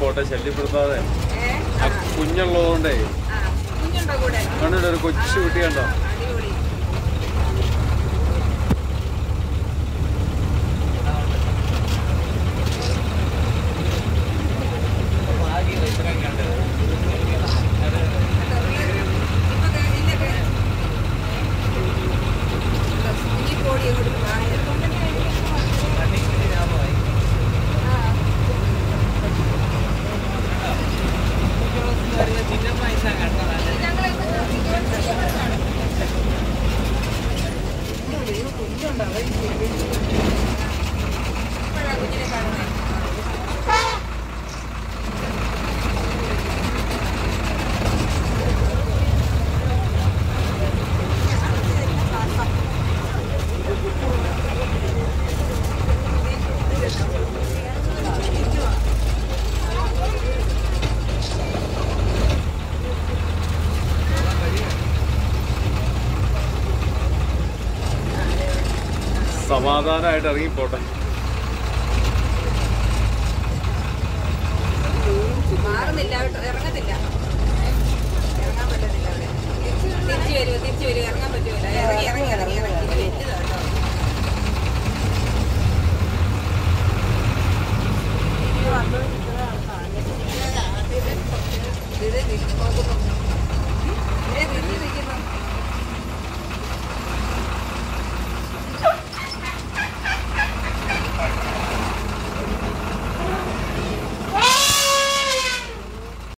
പോട്ടെ ശല്യപ്പെടുത്താതെ ഏ? ആ കുഞ്ഞുള്ളതുകൊണ്ടേ ആ, കുഞ്ഞുണ്ടോ കൂടെ കണ്ടിട്ട് ഒരു കൊച്ചു കുട്ടി കണ്ടോ അടിപൊളി ഇപ്പൊ ദേ ഇതിന്റെയൊക്കെ ഈ കോടി അങ്ങോട്ട് വാങ്ങി. ആ. ഞങ്ങളെ ഇപ്പോഴാ കുഞ്ഞിനെ കാണുന്നത് സമാധാനമായിട്ട് ഇറങ്ങിപ്പോട്ടെ മാറുന്നില്ല കേട്ടോ ഇറങ്ങത്തില്ല ഇറങ്ങാൻ പറ്റത്തില്ല അവിടെ തിരിച്ചു വരുമോ തിരിച്ചു വരുമോ ഇറങ്ങാൻ പറ്റുമല്ലോ ഇറങ്ങി ഇറങ്ങി ഇറങ്ങി ഇറങ്ങി ഇത് വലുതാ കേട്ടോ ഇത് തിരിഞ്ഞു നോക്കുമ്പോ